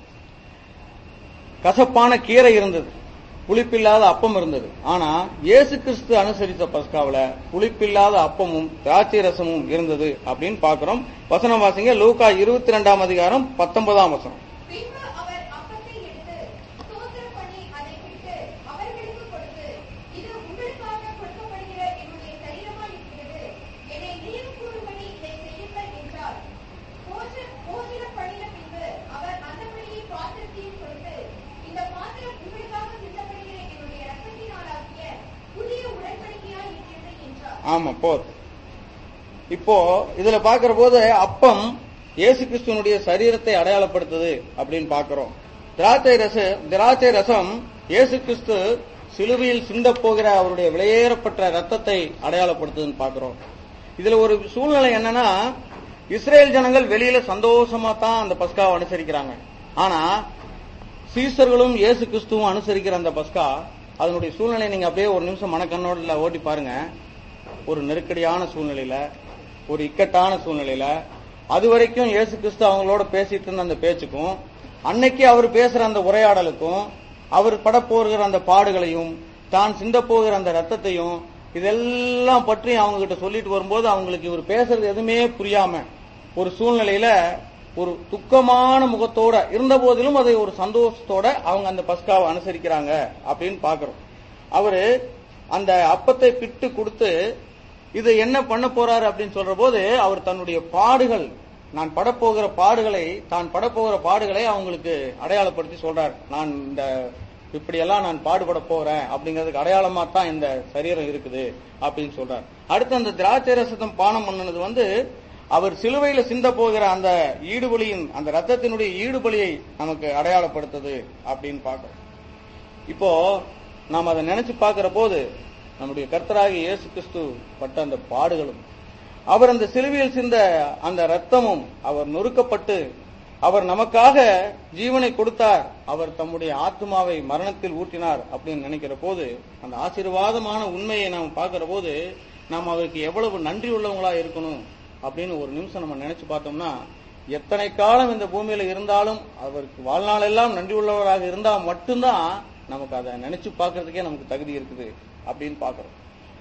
கசப்பான கீரை இருந்தது புளிப்பில்லாத அப்பம் இருந்தது ஆனா இயேசு கிறிஸ்து அனுசரித்த பஸ்காவுல புளிப்பில்லாத அப்பமும் திராட்சை ரசமும் இருந்தது அப்படின்னு பார்க்கிறோம் வசனம் வாசிங்க லூக்கா இருபத்தி ரெண்டாம் அதிகாரம் பத்தொன்பதாம் வசனம் பின்பு அவர் அப்பத்தை எடுத்து ஸ்தோத்திரம் பண்ணி அதை பிட்டு அவர்களுக்கு கொடுத்து இது உங்களுக்காக கொடுக்கப்படுகிற என்னுடைய சரீரமாய் இருக்கிறது என்னை நினைவு கூறும்படி இதை செய்யுங்கள் என்றார் போஜ- போஜனம் பண்ணின பின்பு அவர் அந்தபடியே பாத்திரத்தையும் கொடுத்து இந்த பாத்திரம் உங்களுக்காக சிந்தப்படுகிற என்னுடைய ரத்தத்தினாலாகிய புதிய உடன்படிக்கையாய் இருக்கிறது என்றார் ஆமா போதும் இப்போ இதுல பாக்குற போது அப்பம் இயேசு கிறிஸ்துவனுடைய சரீரத்தை அடையாளப்படுத்துது அப்படின்னு பார்க்கிறோம் திராட்சை ரச திராட்சை ரசம் இயேசு கிறிஸ்து சிலுவையில் சிந்தப் போகிற அவருடைய விலையேறப்பட்ட ரத்தத்தை அடையாளப்படுத்துதுன்னு பார்க்கிறோம் இதுல ஒரு சூழ்நிலை என்னன்னா இஸ்ரேல் ஜனங்கள் வெளியில சந்தோஷமா தான் அந்த பஸ்காவை அனுசரிக்கிறாங்க ஆனா சீசர்களும் இயேசு கிறிஸ்துவும் அனுசரிக்கிற அந்த பஸ்கா அதனுடைய சூழ்நிலை நீங்க அப்படியே ஒரு நிமிஷம் மனக்கண்ணோட ஓட்டி பாருங்க ஒரு நெருக்கடியான சூழ்நிலையில ஒரு இக்கட்டான சூழ்நிலையில அது வரைக்கும் இயேசு கிறிஸ்து அவங்களோட பேசிட்டு இருந்த அந்த பேச்சுக்கும் அன்னைக்கு அவர் பேசுற அந்த உரையாடலுக்கும் அவர் படப்போகிற அந்த பாடுகளையும் தான் சிந்த போகிற அந்த ரத்தத்தையும் இதெல்லாம் பற்றி அவங்க கிட்ட சொல்லிட்டு வரும்போது அவங்களுக்கு இவர் பேசுறது எதுவுமே புரியாம ஒரு சூழ்நிலையில ஒரு துக்கமான முகத்தோட இருந்த போதிலும் அதை ஒரு சந்தோஷத்தோட அவங்க அந்த பஸ்காவை அனுசரிக்கிறாங்க அப்படின்னு பாக்குறோம் அவரு அந்த அப்பத்தை பிட்டு கொடுத்து இது என்ன பண்ண போறாரு அப்படின்னு சொல்ற போது அவர் தன்னுடைய பாடுகள் நான் படப்போகிற பாடுகளை தான் படப்போகிற பாடுகளை அவங்களுக்கு அடையாளப்படுத்தி சொல்றார் நான் இந்த இப்படியெல்லாம் நான் பாடுபட போறேன் அப்படிங்கிறதுக்கு அடையாளமா தான் இந்த சரீரம் இருக்குது அப்படின்னு சொல்றார் அடுத்து அந்த திராட்சை ரசத்தம் பானம் பண்ணுனது வந்து அவர் சிலுவையில சிந்த போகிற அந்த ஈடுபலியின் அந்த ரத்தத்தினுடைய ஈடுபலியை நமக்கு அடையாளப்படுத்துது அப்படின்னு பார்க்கிறோம் இப்போ நாம் அதை நினைச்சு பார்க்கிற போது நம்முடைய கர்த்தராகிய இயேசு கிறிஸ்து பட்ட அந்த பாடுகளும் அவர் அந்த சிலுவையில் சிந்த அந்த ரத்தமும் அவர் நொறுக்கப்பட்டு அவர் நமக்காக ஜீவனை கொடுத்தார் அவர் தம்முடைய ஆத்மாவை மரணத்தில் ஊற்றினார் அப்படின்னு நினைக்கிற போது அந்த ஆசீர்வாதமான உண்மையை நாம் பார்க்கிற போது நாம் அவருக்கு எவ்வளவு நன்றி உள்ளவங்களா இருக்கணும் அப்படின்னு ஒரு நிமிஷம் நம்ம நினைச்சு பார்த்தோம்னா எத்தனை காலம் இந்த பூமியில இருந்தாலும் அவருக்கு வாழ்நாள் எல்லாம் நன்றி உள்ளவராக இருந்தா மட்டும்தான் நமக்கு அதை நினைச்சு பார்க்கறதுக்கே நமக்கு தகுதி இருக்குது அப்படின்னு பார்க்கிறோம்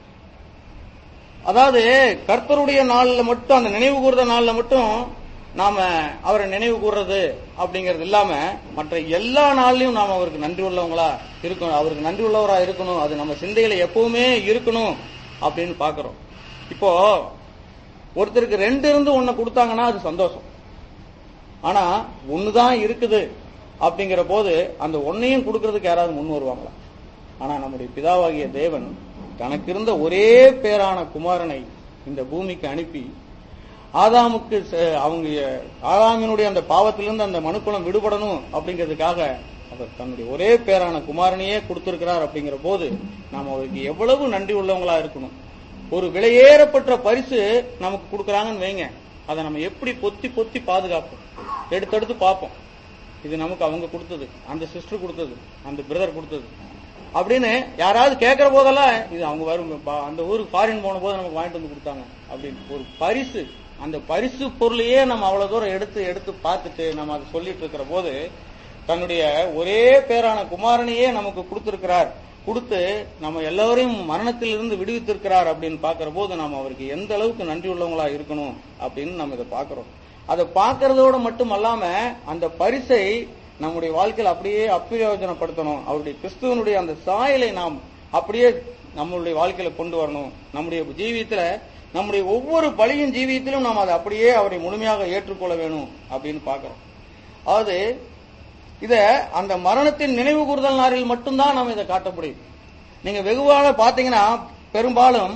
அதாவது கர்த்தருடைய நாள்ல மட்டும் அந்த நினைவு கூர்ற நாள்ல மட்டும் நாம அவரை நினைவு கூர்றது அப்படிங்கிறது இல்லாம மற்ற எல்லா நாள்லயும் நாம அவருக்கு நன்றி உள்ளவங்களா இருக்கணும் அவருக்கு நன்றி உள்ளவரா இருக்கணும் அது நம்ம சிந்தையில எப்பவுமே இருக்கணும் அப்படின்னு பாக்குறோம் இப்போ ஒருத்தருக்கு ரெண்டு இருந்து ஒண்ணு கொடுத்தாங்கன்னா அது சந்தோஷம் ஆனா ஒண்ணுதான் இருக்குது அப்படிங்கிற போது அந்த ஒன்னையும் கொடுக்கறதுக்கு யாராவது முன் வருவாங்களா ஆனா நம்முடைய பிதாவாகிய தேவன் தனக்கு இருந்த ஒரே பேரான குமாரனை இந்த பூமிக்கு அனுப்பி ஆதாமுக்கு ச- அவங்க ஆதாமினுடைய அந்த பாவத்திலிருந்து அந்த மனுக்குலம் விடுபடணும் அப்படிங்கிறதுக்காக அவர் தன்னுடைய ஒரே பேரான குமாரனையே கொடுத்திருக்கிறார் அப்படிங்கிற போது நாம் அவருக்கு எவ்வளவு நன்றி உள்ளவங்களா இருக்கணும் ஒரு விலையேறப்பட்ட பரிசு நமக்கு கொடுக்கறாங்கன்னு வைங்க அதை நம்ம எப்படி பொத்தி பொத்தி பாதுகாப்போம் எடுத்தெடுத்து பார்ப்போம் இது நமக்கு அவங்க கொடுத்தது அந்த சிஸ்டர் கொடுத்தது அந்த பிரதர் கொடுத்தது அப்படின்னு யாராவது கேட்கிற போதெல்லாம் இது அவங்க வரும் பா- அந்த ஊருக்கு ஃபாரின் போன போது நமக்கு வாங்கிட்டு வந்து கொடுத்தாங்க அப்படின்னு ஒரு பரிசு அந்த பரிசு பொருளையே நம்ம அவ்வளவு தூரம் எடுத்து எடுத்து பார்த்துட்டு நம்ம அதை சொல்லிட்டு இருக்கிற போது தன்னுடைய ஒரே பேரான குமாரனையே நமக்கு கொடுத்திருக்கிறார் கொடுத்து நம்ம எல்லாரையும் மரணத்திலிருந்து விடுவித்திருக்கிறார் அப்படின்னு பார்க்கிற போது நம்ம அவருக்கு எந்த அளவுக்கு நன்றி உள்ளவங்களா இருக்கணும் அப்படின்னு நம்ம இதை பார்க்கிறோம் அதை பார்க்கறதோட மட்டும் அல்லாம அந்த பரிசை நம்முடைய வாழ்க்கையில் அப்படியே அப்பிரயோஜனப்படுத்தணும் அவருடைய கிறிஸ்துவனுடைய அந்த சாயலை நாம் அப்படியே நம்மளுடைய வாழ்க்கையில கொண்டு வரணும் நம்முடைய ஜீவியத்துல நம்முடைய ஒவ்வொரு பலியின் ஜீவியத்திலும் நாம் அதை அப்படியே அவரை முழுமையாக ஏற்றுக்கொள்ள வேணும் அப்படின்னு பார்க்கிறோம் அதாவது இத அந்த மரணத்தின் நினைவு கூறுதல் நாளில் மட்டும்தான் நம்ம இதை காட்ட முடியும் நீங்க வெகுவாக பாத்தீங்கன்னா பெரும்பாலும்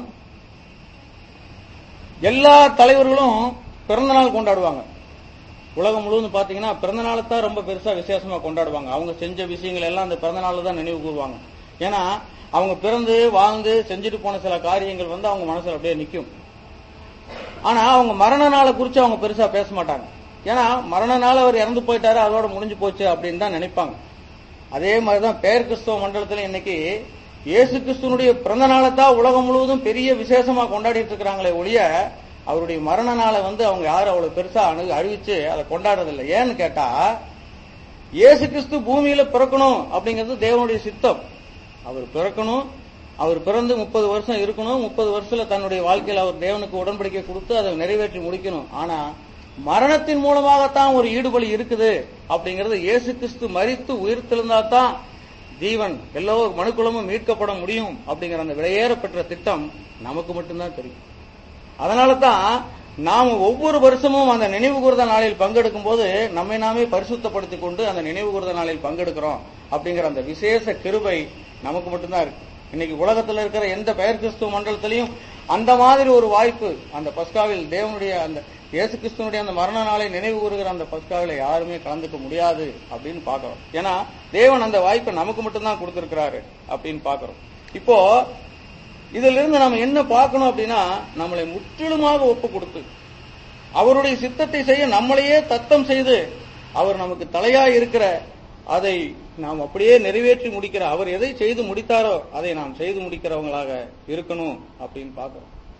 எல்லா தலைவர்களும் பிறந்த நாள் கொண்டாடுவாங்க உலகம் முழுவதும் பாத்தீங்கன்னா பிறந்த நாளை தான் ரொம்ப பெருசா விசேஷமா கொண்டாடுவாங்க அவங்க செஞ்ச விஷயங்கள் எல்லாம் அந்த பிறந்த நாள்ல தான் நினைவு கூறுவாங்க ஏன்னா அவங்க பிறந்து வாழ்ந்து செஞ்சுட்டு போன சில காரியங்கள் வந்து அவங்க மனசுல அப்படியே நிக்கும் ஆனா அவங்க மரண நாளை குறிச்சு அவங்க பெருசா பேச மாட்டாங்க ஏன்னா மரண நாள் அவர் இறந்து போயிட்டாரு அதோட முடிஞ்சு போச்சு அப்படின்னு தான் நினைப்பாங்க அதே மாதிரிதான் பேர் கிறிஸ்தவ மண்டலத்துல இன்னைக்கு இயேசு கிறிஸ்துவனுடைய பிறந்த நாளை தான் உலகம் முழுவதும் பெரிய விசேஷமா கொண்டாடிட்டு இருக்கிறாங்களே ஒழிய அவருடைய மரண நாளை வந்து அவங்க யாரும் அவ்வளவு பெருசா அணு அறிவிச்சு அதை கொண்டாடுறதில்லை ஏன்னு கேட்டா இயேசு கிறிஸ்து பூமியில பிறக்கணும் அப்படிங்கிறது தேவனுடைய சித்தம் அவர் பிறக்கணும் அவர் பிறந்து முப்பது வருஷம் இருக்கணும் முப்பது வருஷத்துல தன்னுடைய வாழ்க்கையில அவர் தேவனுக்கு உடன்படிக்கை கொடுத்து அதை நிறைவேற்றி முடிக்கணும் ஆனா மரணத்தின் மூலமாகத்தான் ஒரு ஈடுபலி இருக்குது அப்படிங்கிறது இயேசு கிறிஸ்து மரித்து உயிர்த்தெழுந்தா தான் ஜீவன் எல்லோ மனுக்குலமும் மீட்கப்பட முடியும் அப்படிங்கிற அந்த விலையேற பெற்ற திட்டம் நமக்கு மட்டும்தான் தெரியும் அதனால தான் நாம் ஒவ்வொரு வருஷமும் அந்த நினைவு கூர்த நாளில் பங்கெடுக்கும் போது நம்மை நாமே பரிசுத்தப்படுத்திக் கொண்டு அந்த நினைவு கூர்த நாளில் பங்கெடுக்கிறோம் அப்படிங்கிற அந்த விசேஷ கிருபை நமக்கு மட்டும்தான் இருக்கு இன்னைக்கு உலகத்துல இருக்கிற எந்த பெயர் கிறிஸ்துவ மண்டலத்திலையும் அந்த மாதிரி ஒரு வாய்ப்பு அந்த பஸ்காவில் தேவனுடைய அந்த இயேசு கிறிஸ்துவனுடைய அந்த மரண நாளை நினைவு கூறுகிற அந்த பஸ்காவில யாருமே கலந்துக்க முடியாது அப்படின்னு பாக்குறோம் ஏன்னா தேவன் அந்த வாய்ப்பை நமக்கு மட்டும்தான் கொடுத்திருக்கிறாரு அப்படின்னு பாக்குறோம் இப்போ இதுல இருந்து நம்ம என்ன பார்க்கணும் அப்படின்னா நம்மளை முற்றிலுமாக ஒப்பு கொடுத்து அவருடைய சித்தத்தை செய்ய நம்மளையே தத்தம் செய்து அவர் நமக்கு தலையா இருக்கிற அதை நாம் அப்படியே நிறைவேற்றி முடிக்கிற அவர் எதை செய்து முடித்தாரோ அதை நாம் செய்து முடிக்கிறவங்களாக இருக்கணும் அப்படின்னு பார்க்கிறோம்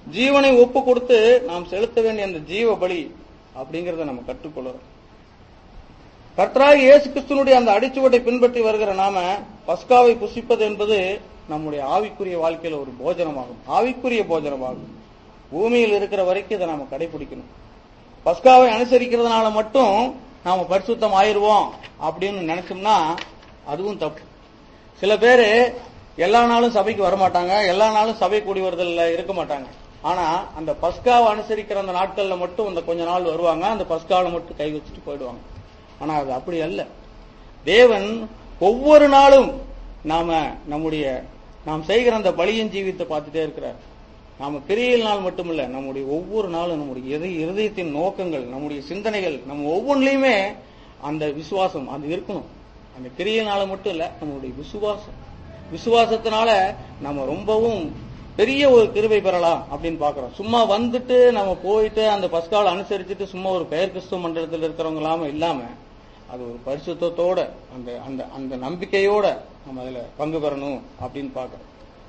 ஜீவனை ஒப்பு கொடுத்து நாம் செலுத்த வேண்டிய அந்த ஜீவ பலி அப்படிங்கறத நம்ம கற்றுக்கொள்றோம் கர்த்தராகி இயேசு கிறிஸ்துனுடைய அந்த அடிச்சுவட்டை பின்பற்றி வருகிற நாம பஸ்காவை புசிப்பது என்பது நம்முடைய ஆவிக்குரிய வாழ்க்கையில ஒரு போஜனமாகும் ஆவிக்குரிய போஜனமாகும் பூமியில் இருக்கிற வரைக்கும் இதை நாம கடைபிடிக்கணும் பஸ்காவை அனுசரிக்கிறதுனால மட்டும் நாம பரிசுத்தம் ஆயிருவோம் அப்படின்னு நினைச்சோம்னா அதுவும் தப்பு சில பேரு எல்லா நாளும் சபைக்கு வரமாட்டாங்க எல்லா நாளும் சபை கூடி வருதல்ல இருக்க மாட்டாங்க ஆனா அந்த பஸ்காவை அனுசரிக்கிற அந்த நாட்கள்ல மட்டும் இந்த கொஞ்ச நாள் வருவாங்க அந்த பஸ்காவை மட்டும் கை வச்சுட்டு போயிடுவாங்க ஆனா அது அப்படி அல்ல தேவன் ஒவ்வொரு நாளும் நாம நம்முடைய நாம் செய்கிற அந்த பலியின் ஜீவித்தை பார்த்துட்டே இருக்கிறார் நாம கிரியல் நாள் மட்டுமில்ல நம்முடைய ஒவ்வொரு நாளும் நம்முடைய இதய- இருதயத்தின் நோக்கங்கள் நம்முடைய சிந்தனைகள் நம்ம ஒவ்வொன்றிலையுமே அந்த விசுவாசம் அது இருக்கணும் அந்த கிரியனால மட்டும் இல்ல நம்மளுடைய விசுவாசம் விசுவாசத்தினால நம்ம ரொம்பவும் பெரிய ஒரு கிருபை பெறலாம் அப்படின்னு பாக்குறோம் சும்மா வந்துட்டு நம்ம போயிட்டு அந்த பஸ்கால அனுசரிச்சுட்டு சும்மா ஒரு பெயர் கிறிஸ்துவ மண்டலத்தில் இருக்கிறவங்க இல்லாம இல்லாம அது ஒரு பரிசுத்தத்தோட அந்த அந்த அந்த நம்பிக்கையோட நம்ம அதுல பங்கு பெறணும் அப்படின்னு பாக்குறோம்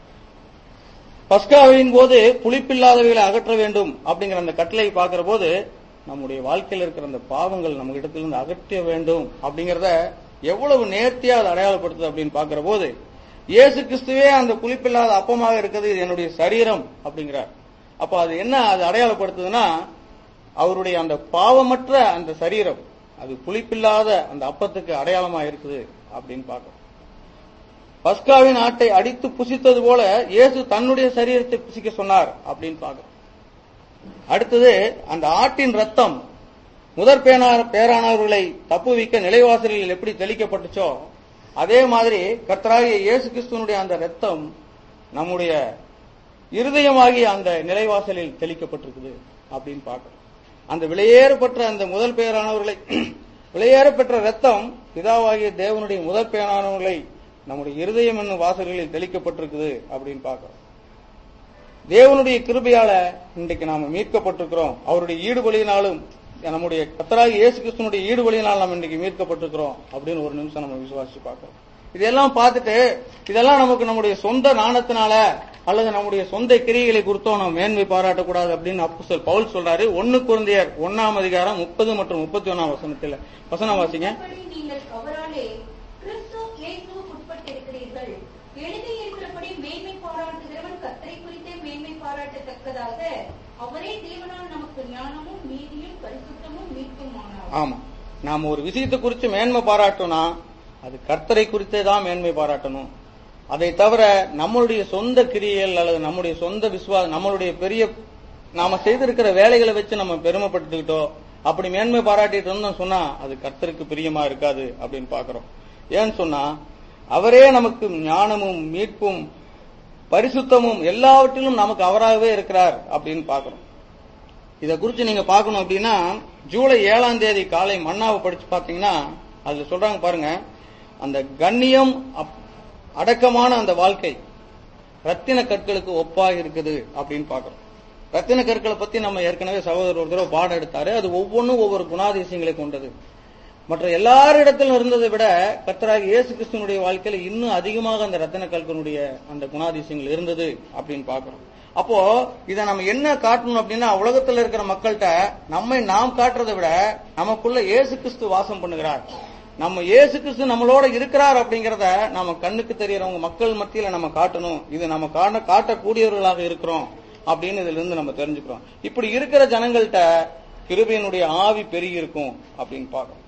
பஸ்காவின் போது புளிப்பில்லாதவைகளை அகற்ற வேண்டும் அப்படிங்கிற அந்த கட்டளை பார்க்கிற போது நம்முடைய வாழ்க்கையில் இருக்கிற அந்த பாவங்கள் நம்ம இடத்திலிருந்து அகற்ற வேண்டும் அப்படிங்கறத எவ்வளவு நேர்த்தியா அதை அடையாளப்படுத்துது அப்படின்னு பார்க்கிற போது இயேசு கிறிஸ்துவே அந்த புளிப்பில்லாத அப்பமாக இருக்கிறது இது என்னுடைய சரீரம் அப்படிங்கிறார் அப்ப அது என்ன அது அடையாளப்படுத்துதுன்னா அவருடைய அந்த பாவமற்ற அந்த சரீரம் அது புளிப்பில்லாத அந்த அப்பத்துக்கு அடையாளமா இருக்குது அப்படின்னு பார்க்கிறோம் பஸ்காவின் ஆட்டை அடித்து புசித்தது போல இயேசு தன்னுடைய சரீரத்தை புசிக்க சொன்னார் அப்படின்னு பார்க்கிறோம் அடுத்தது அந்த ஆட்டின் ரத்தம் முதற் பேனார் பேரானவர்களை தப்புவிக்க நிலைவாசலில் எப்படி தெளிக்கப்பட்டுச்சோ அதே மாதிரி கர்த்தராகிய இயேசு கிறிஸ்துவனுடைய அந்த ரத்தம் நம்முடைய இருதயமாகிய அந்த நிலைவாசலில் தெளிக்கப்பட்டிருக்குது அப்படின்னு பார்க்கிறோம் அந்த விலையேறப்பட்ட அந்த முதல் பேரானவர்களை விலையேறப்பெற்ற ரத்தம் பிதாவாகிய தேவனுடைய முதல் பேரானவர்களை நம்முடைய இருதயம் என்னும் வாசல்களில் தெளிக்கப்பட்டிருக்குது அப்படின்னு பார்க்கிறோம் தேவனுடைய கிருபையால இன்றைக்கு நாம மீட்கப்பட்டிருக்கிறோம் அவருடைய ஈடுபலியினாலும் நம்முடைய கத்தராகி இயேசு கிறிஸ்துனுடைய ஈடுபலியினால் நம்ம இன்றைக்கு மீட்கப்பட்டிருக்கிறோம் அப்படின்னு ஒரு நிமிஷம் நம்ம விசுவாசிச்சு பார்க்கிறோம் இதெல்லாம் பார்த்துட்டு இதெல்லாம் நமக்கு நம்முடைய சொந்த நாணத்தினால அல்லது நம்முடைய சொந்த கிரியைகளை குறித்தோ நம்ம மேன்மை பாராட்டக்கூடாது அப்படின்னு அப்போஸ்தலர் பவுல் சொல்றாரு ஒன்னு குழந்தையர் ஒன்னாம் அதிகாரம் முப்பது மற்றும் முப்பத்தி ஒன்னாம் வசனத்துல வசனம் வாசிங்க மற்றபடி நீங்கள் அவராலே கிறிஸ்து இயேசுவுக்கு உட்பட்டிருக்கிறீர்கள் எழுதியிருக்கிறபடி மேன்மை பாராட்டுகிறவன் கர்த்தரை குறித்தே மேன்மை பாராட்டத்தக்கதாக அவரே தேவனால் நமக்கு ஞானமும் நீதியும் பரிசுத்தமும் மீட்புமானார் ஆமா நாம ஒரு விஷயத்தை குறித்து மேன்மை பாராட்டணும்னா அது கர்த்தரை குறித்தே தான் மேன்மை பாராட்டணும் அதை தவிர நம்மளுடைய சொந்த கிரியைகள் அல்லது நம்முடைய சொந்த விசுவா நம்மளுடைய பெரிய நாம செய்திருக்கிற வேலைகளை வச்சு நம்ம பெருமைப்பட்டுக்கிட்டோ அப்படி மேன்மை பாராட்டிட்டு இருந்தோம் சொன்னா அது கர்த்தருக்கு பிரியமா இருக்காது அப்படின்னு பாக்குறோம் ஏன்னு சொன்னா அவரே நமக்கு ஞானமும் மீட்பும் பரிசுத்தமும் எல்லாவற்றிலும் நமக்கு அவராகவே இருக்கிறார் அப்படின்னு பாக்குறோம் இத குறிச்சு நீங்க பார்க்கணும் அப்படின்னா ஜூலை ஏழாம் தேதி காலை மன்னாவை படிச்சு பாத்தீங்கன்னா அதுல சொல்றாங்க பாருங்க அந்த கண்ணியம் அப்- அடக்கமான அந்த வாழ்க்கை ரத்தின கற்களுக்கு ஒப்பாக இருக்குது அப்படின்னு பாக்குறோம் ரத்தின கற்களை பத்தி நம்ம ஏற்கனவே சகோதரர் ஒரு தடவை பாடம் எடுத்தாரு அது ஒவ்வொன்றும் ஒவ்வொரு குணாதிசயங்களை கொண்டது மற்ற எல்லாரிடத்திலும் இருந்ததை விட கர்த்தராகிய இயேசு கிறிஸ்துவனுடைய வாழ்க்கையில இன்னும் அதிகமாக அந்த ரத்தின கற்களுடைய அந்த குணாதிசயங்கள் இருந்தது அப்படின்னு பாக்குறோம் அப்போ இதை நம்ம என்ன காட்டணும் அப்படின்னா உலகத்துல இருக்கிற மக்கள்கிட்ட நம்மை நாம் காட்டுறதை விட நமக்குள்ள இயேசு கிறிஸ்து வாசம் பண்ணுகிறார் நம்ம இயேசு கிறிஸ்து நம்மளோட இருக்கிறார் அப்படிங்கறத நம்ம கண்ணுக்கு தெரியறவங்க மக்கள் மத்தியில நம்ம காட்டணும் இது நம்ம காட்ட காட்டக்கூடியவர்களாக இருக்கிறோம் அப்படின்னு இதுல இருந்து நம்ம தெரிஞ்சுக்கிறோம் இப்படி இருக்கிற ஜனங்கள்கிட்ட கிருபையினுடைய ஆவி பெருகி இருக்கும் அப்படின்னு பார்க்கணும்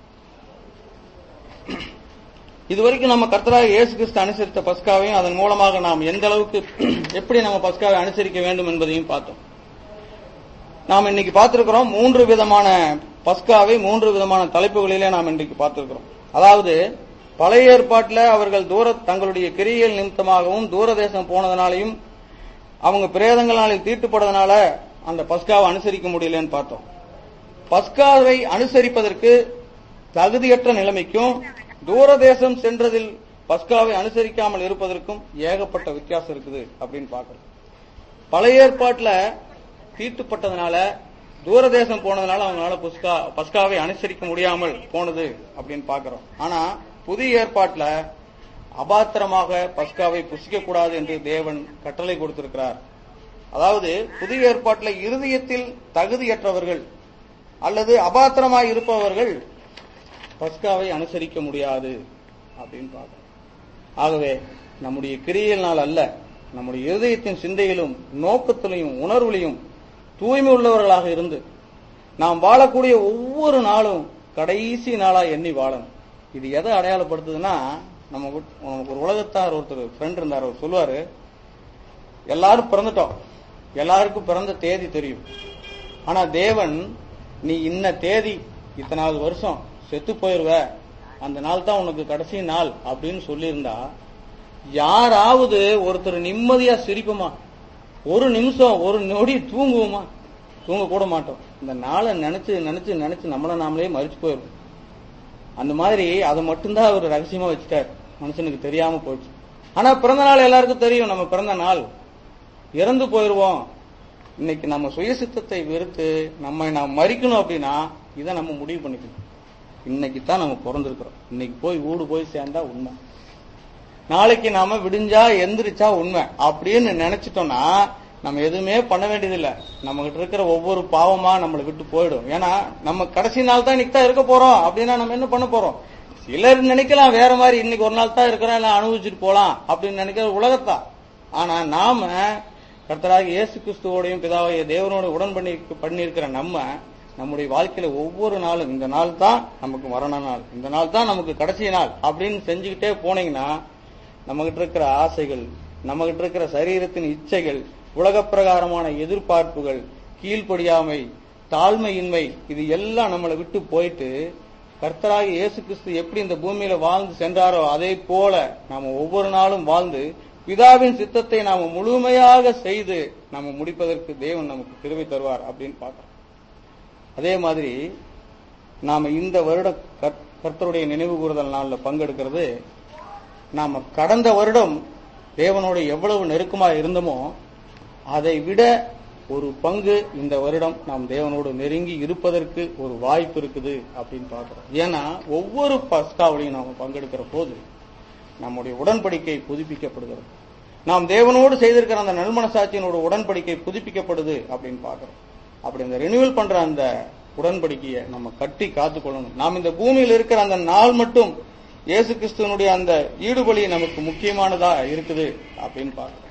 இதுவரைக்கும் நம்ம கர்த்தராக இயேசு கிறிஸ்து அனுசரித்த பஸ்காவையும் அதன் மூலமாக நாம் எந்த அளவுக்கு எப்படி நம்ம பஸ்காவை அனுசரிக்க வேண்டும் என்பதையும் பார்த்தோம் நாம் இன்னைக்கு பார்த்திருக்கிறோம் மூன்று விதமான பஸ்காவை மூன்று விதமான தலைப்புகளிலே நாம் இன்றைக்கு பார்த்திருக்கிறோம் அதாவது பழைய ஏற்பாட்டில் அவர்கள் தூர தங்களுடைய கிரியல் நிமித்தமாகவும் தூரதேசம் போனதனாலையும் அவங்க பிரேதங்களால் தீட்டுப்பட்டதனால அந்த பஸ்காவை அனுசரிக்க முடியலன்னு பார்த்தோம் பஸ்காவை அனுசரிப்பதற்கு தகுதியற்ற நிலைமைக்கும் தூரதேசம் சென்றதில் பஸ்காவை அனுசரிக்காமல் இருப்பதற்கும் ஏகப்பட்ட வித்தியாசம் இருக்குது அப்படின்னு பார்க்கிறோம் பழைய ஏற்பாட்டுல தீட்டுப்பட்டதுனால தூரதேசம் போனதுனால அவங்களால புஸ்கா பஸ்காவை அனுசரிக்க முடியாமல் போனது அப்படின்னு பார்க்கிறோம் ஆனா புதிய ஏற்பாட்டுல அபாத்திரமாக பஸ்காவை புசிக்க கூடாது என்று தேவன் கட்டளை கொடுத்திருக்கிறார் அதாவது புதிய ஏற்பாட்டில் இருதயத்தில் தகுதியற்றவர்கள் அல்லது அபாத்திரமாய் இருப்பவர்கள் பஸ்காவை அனுசரிக்க முடியாது அப்படின்னு பார்க்கணும் ஆகவே நம்முடைய கிரியையினால் அல்ல நம்முடைய இருதயத்தின் சிந்தையிலும் நோக்கத்திலையும் உணர்விலையும் தூய்மை உள்ளவர்களாக இருந்து நாம் வாழக்கூடிய ஒவ்வொரு நாளும் கடைசி நாளா எண்ணி வாழணும் இது எதை அடையாளப்படுத்துதுன்னா நம்ம வீட்- நமக்கு ஒரு உலகத்தார் ஒருத்தர் ஃப்ரெண்ட் இருந்தார் அவர் சொல்லுவாரு எல்லாரும் பிறந்துட்டோம் எல்லாருக்கும் பிறந்த தேதி தெரியும் ஆனா தேவன் நீ இன்ன தேதி இத்தனாவது வருஷம் செத்து போயிருவ அந்த நாள் தான் உனக்கு கடைசி நாள் அப்படின்னு சொல்லியிருந்தா யாராவது ஒருத்தர் நிம்மதியா சிரிப்போமா ஒரு நிமிஷம் ஒரு நொடி தூங்குவோமா தூங்க கூட மாட்டோம் இந்த நாளை நினைச்சு நினைச்சு நினைச்சு நம்மள நாமளே மறிச்சு போயிடும் அந்த மாதிரி அதை மட்டும்தான் அவர் ரகசியமா வச்சுட்டார் மனுஷனுக்கு தெரியாம போச்சு ஆனா பிறந்த நாள் எல்லாருக்கும் தெரியும் நம்ம பிறந்த நாள் இறந்து போயிருவோம் இன்னைக்கு நம்ம சுயசித்தத்தை வெறுத்து நம்ம நாம் மறிக்கணும் அப்படின்னா இதை நம்ம முடிவு பண்ணிக்கணும் இன்னைக்கு தான் நம்ம பிறந்திருக்கிறோம் இன்னைக்கு போய் வீடு போய் சேர்ந்தா உண்மை நாளைக்கு நாம விடிஞ்சா எந்திரிச்சா உண்மை அப்படின்னு நினைச்சிட்டோம்னா நம்ம எதுவுமே பண்ண வேண்டியதில்லை நம்ம கிட்ட இருக்கிற ஒவ்வொரு பாவமா நம்மளை விட்டு போயிடும் ஏன்னா நம்ம கடைசி நாள் தான் இன்னைக்கு தான் இருக்க போறோம் அப்படின்னா நம்ம என்ன பண்ண போறோம் சிலர் நினைக்கலாம் வேற மாதிரி இன்னைக்கு ஒரு நாள் தான் இருக்கிறோம் எல்லாம் அனுபவிச்சுட்டு போலாம் அப்படின்னு நினைக்கிற உலகத்தான் ஆனா நாம கர்த்தராக இயேசு கிறிஸ்துவோடையும் பிதாவாகிய தேவனோட உடன் பண்ணி பண்ணியிருக்கிற நம்ம நம்முடைய வாழ்க்கையில ஒவ்வொரு நாளும் இந்த நாள் தான் நமக்கு மரண நாள் இந்த நாள் தான் நமக்கு கடைசி நாள் அப்படின்னு செஞ்சுக்கிட்டே போனீங்கன்னா நம்மகிட்ட இருக்கிற ஆசைகள் நம்மகிட்ட இருக்கிற சரீரத்தின் இச்சைகள் உலகப் பிரகாரமான எதிர்பார்ப்புகள் கீழ்ப்படியாமை தாழ்மையின்மை இது எல்லாம் நம்மளை விட்டு போயிட்டு கர்த்தராகி இயேசு கிறிஸ்து எப்படி இந்த பூமியில வாழ்ந்து சென்றாரோ அதே போல நாம ஒவ்வொரு நாளும் வாழ்ந்து பிதாவின் சித்தத்தை நாம முழுமையாக செய்து நாம முடிப்பதற்கு தேவன் நமக்கு கிருபை தருவார் அப்படின்னு பார்க்கிறோம் அதே மாதிரி நாம இந்த வருட கர்த்- கர்த்தருடைய நினைவு கூறுதல் நாள்ல பங்கெடுக்கிறது நாம கடந்த வருடம் தேவனோடு எவ்வளவு நெருக்கமா இருந்தோமோ அதை விட ஒரு பங்கு இந்த வருடம் நாம் தேவனோடு நெருங்கி இருப்பதற்கு ஒரு வாய்ப்பு இருக்குது அப்படின்னு பார்க்கிறோம் ஏன்னா ஒவ்வொரு பஸ்காவிலையும் நாம பங்கெடுக்கிற போது நம்முடைய உடன்படிக்கை புதுப்பிக்கப்படுகிறது நாம் தேவனோடு செய்திருக்கிற அந்த நல்மனசாட்சியினோட உடன்படிக்கை புதுப்பிக்கப்படுது அப்படின்னு பார்க்கிறோம் அப்படி அந்த ரினியூவல் பண்ற அந்த உடன்படிக்கையை நம்ம கட்டி காத்துக்கொள்ளணும் நாம் இந்த பூமியில் இருக்கிற அந்த நாள் மட்டும் இயேசு கிறிஸ்துவனுடைய அந்த ஈடுபலி நமக்கு முக்கியமானதா இருக்குது அப்படின்னு பார்க்கிறோம்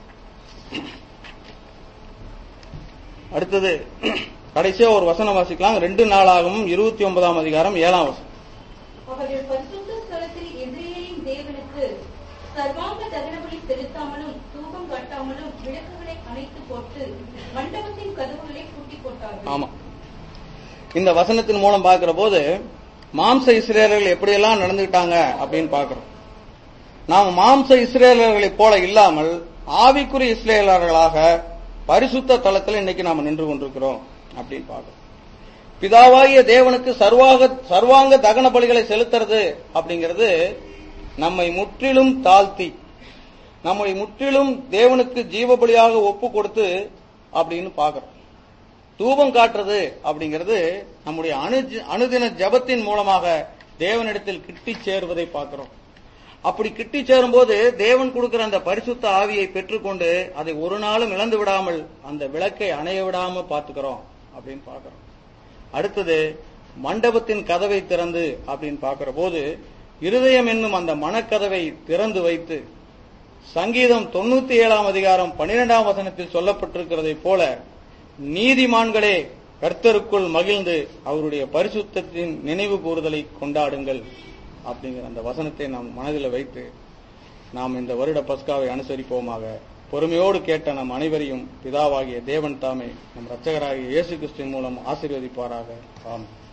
அடுத்தது கடைசியா ஒரு வசனம் வாசிக்கலாம் ரெண்டு நாளாகவும் இருபத்தி ஒன்பதாம் அதிகாரம் ஏழாம் வசனம் அவர்கள் பரிசுத்த ஸ்தலத்தில் எதிரேயின் தேவனுக்கு சர்வாங்க தகனபலி செலுத்தாமலும் தூபம் கட்டாமலும் விளக்குகளை அணைத்து போட்டு மண்டபத்தின் கதவுகளை பூட்டி போட்டார்கள் ஆமா இந்த வசனத்தின் மூலம் பார்க்கிற போது மாம்ச இஸ்ரேலர்கள் எப்படியெல்லாம் நடந்துக்கிட்டாங்க அப்படின்னு பார்க்கிறோம் நாம் மாம்ச இஸ்ரேலர்களைப் போல இல்லாமல் ஆவிக்குரிய இஸ்ரேலர்களாக பரிசுத்த தலத்தில் இன்னைக்கு நாம நின்று கொண்டிருக்கிறோம் அப்படின்னு பார்க்கிறோம் பிதாவாகிய தேவனுக்கு சர்வாக சர்வாங்க தகன பலிகளை செலுத்துறது அப்படிங்கிறது நம்மை முற்றிலும் தாழ்த்தி நம்மை முற்றிலும் தேவனுக்கு ஜீவபலியாக ஒப்பு கொடுத்து அப்படின்னு பார்க்கிறோம் தூபம் காட்டுறது அப்படிங்கிறது நம்முடைய அணு அனுதின ஜபத்தின் மூலமாக தேவனிடத்தில் கிட்டி சேருவதை பார்க்கிறோம் அப்படி கிட்டி சேரும்போது தேவன் கொடுக்கிற அந்த பரிசுத்த ஆவியை பெற்றுக்கொண்டு அதை ஒரு நாளும் இழந்து விடாமல் அந்த விளக்கை அணைய விடாம பார்த்துக்கிறோம் அப்படின்னு பார்க்கிறோம் அடுத்தது மண்டபத்தின் கதவை திறந்து அப்படின்னு பார்க்கிற போது இருதயம் என்னும் அந்த மனக்கதவை திறந்து வைத்து சங்கீதம் தொண்ணூத்தி ஏழாம் அதிகாரம் பன்னிரெண்டாம் வசனத்தில் சொல்லப்பட்டிருக்கிறதை போல நீதிமான்களே கர்த்தருக்குள் மகிழ்ந்து அவருடைய பரிசுத்தத்தின் நினைவு கூறுதலை கொண்டாடுங்கள் அப்படிங்கிற அந்த வசனத்தை நாம் மனதில் வைத்து நாம் இந்த வருட பஸ்காவை அனுசரிப்போமாக பொறுமையோடு கேட்ட நம் அனைவரையும் பிதாவாகிய தேவன் தாமே நம் இரட்சகராகிய இயேசு கிறிஸ்துவின் மூலம் ஆசீர்வதிப்பாராக ஆமென்